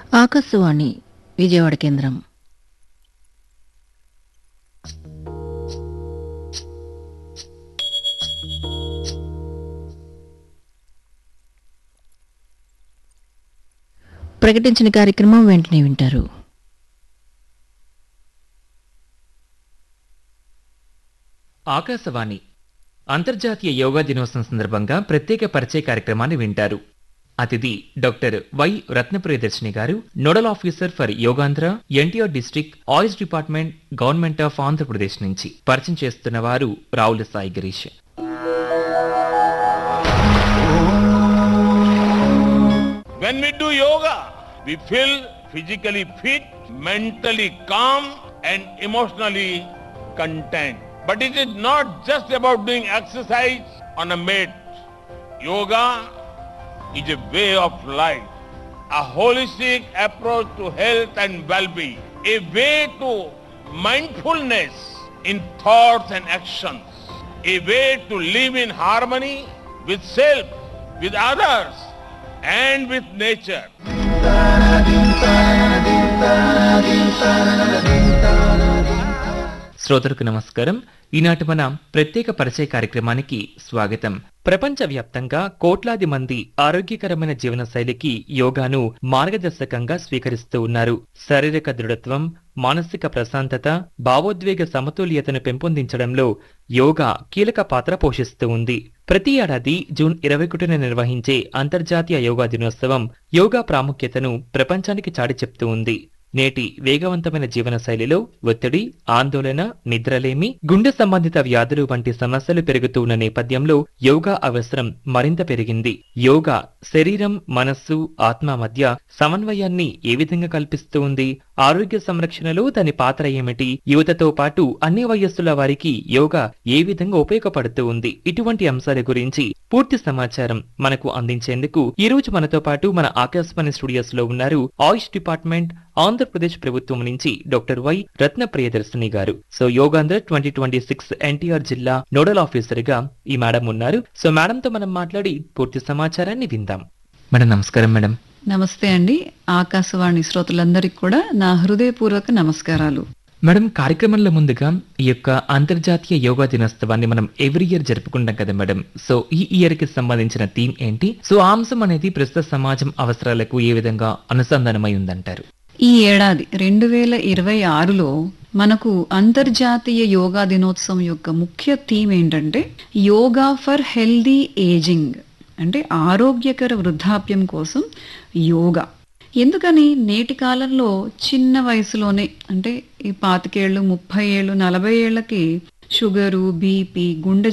ఆకాశవాణి విజయవాడ కేంద్రం ప్రకటించిన కార్యక్రమం వెంటనే వింటారు ఆకాశవాణి అంతర్జాతీయ యోగా దినోత్సవం సందర్భంగా ప్రత్యేక పరిచయ కార్యక్రమాన్ని వింటారు అతిథి doctor Y Ratnapriyadarshini garu nodal officer for Yogandhra NTR district oils department government of Andhra Pradesh నుంచి పరిచయం చేస్తున్న వారు Ravula Sai Girish When we do yoga, we feel physically fit, mentally calm, and emotionally content. But it is not just about doing exercise on a mat. Yoga is a way of life, a holistic approach to health and well-being, a way to mindfulness in thoughts and actions, a way to live in harmony with self, with others, and with nature. శ్రోతలకు నమస్కారం ఈనాటి మన ప్రత్యేక పరిచయ కార్యక్రమానికి స్వాగతం ప్రపంచవ్యాప్తంగా కోట్లాది మంది ఆరోగ్యకరమైన జీవన శైలికి యోగాను మార్గదర్శకంగా స్వీకరిస్తూ ఉన్నారు శారీరక దృఢత్వం మానసిక ప్రశాంతత భావోద్వేగ సమతుల్యతను పెంపొందించడంలో యోగా కీలక పాత్ర పోషిస్తూ ఉంది ప్రతి ఏడాది జూన్ ఇరవై ఒకటిన నిర్వహించే అంతర్జాతీయ యోగా దినోత్సవం యోగా ప్రాముఖ్యతను ప్రపంచానికి చాటి చెప్తూ ఉంది నేటి వేగవంతమైన జీవన శైలిలో ఒత్తిడి ఆందోళన నిద్రలేమి గుండె సంబంధిత వ్యాధులు వంటి సమస్యలు పెరుగుతూ ఉన్న నేపథ్యంలో యోగా అవసరం మరింత పెరిగింది యోగా శరీరం మనస్సు ఆత్మ మధ్య సమన్వయాన్ని ఏ విధంగా కల్పిస్తూ ఉంది ఆరోగ్య సంరక్షణలో దాని పాత్ర ఏమిటి యువతతో పాటు అన్ని వయస్సుల వారికి యోగా ఏ విధంగా ఉపయోగపడుతూ ఉంది ఇటువంటి అంశాల గురించి పూర్తి సమాచారం మనకు అందించేందుకు ఈ రోజు మనతో పాటు మన ఆకాశవాణి స్టూడియోస్ లో ఉన్నారు ఆయుష్ డిపార్ట్మెంట్ ఆంధ్రప్రదేశ్ ప్రభుత్వం నుంచి doctor why Ratna Priyadarshini garu so Yogandhra twenty twenty six NTR జిల్లా నోడల్ ఆఫీసర్ గా ఈ మేడం ఉన్నారు సో మేడం తో మనం మాట్లాడి పూర్తి సమాచారాన్ని విందాం మేడం నమస్కారం మేడం నమస్తే అండి ఆకాశవాణి శ్రోతలందరికీ కూడా నా హృదయపూర్వక నమస్కారాలు మేడం కార్యక్రమంలో ముందుగా ఈ యొక్క అంతర్జాతీయ యోగా దినోత్సవాన్ని మనం ఎవ్రీ ఇయర్ జరుపుకుంటాం కదా మేడం సో ఈ ఇయర్ కి సంబంధించిన థీమ్ ఏంటి సో ఆ అంశం అనేది ప్రస్తుత సమాజం అవసరాలకు ఏ విధంగా అనుసంధానమై ఉందంటారు ఈ ఏడాది రెండు వేల ఇరవై ఆరులో మనకు అంతర్జాతీయ యోగా దినోత్సవం యొక్క ముఖ్య థీమ్ ఏంటంటే యోగా ఫర్ హెల్దీ ఏజింగ్ అంటే ఆరోగ్యకర వృద్ధాప్యం కోసం యోగా ఎందుకని నేటి కాలంలో చిన్న వయసులోనే అంటే ఈ పాతికేళ్ళు ముప్పై ఏళ్ళు నలభై ఏళ్ళకి షుగరు బీపీ గుండె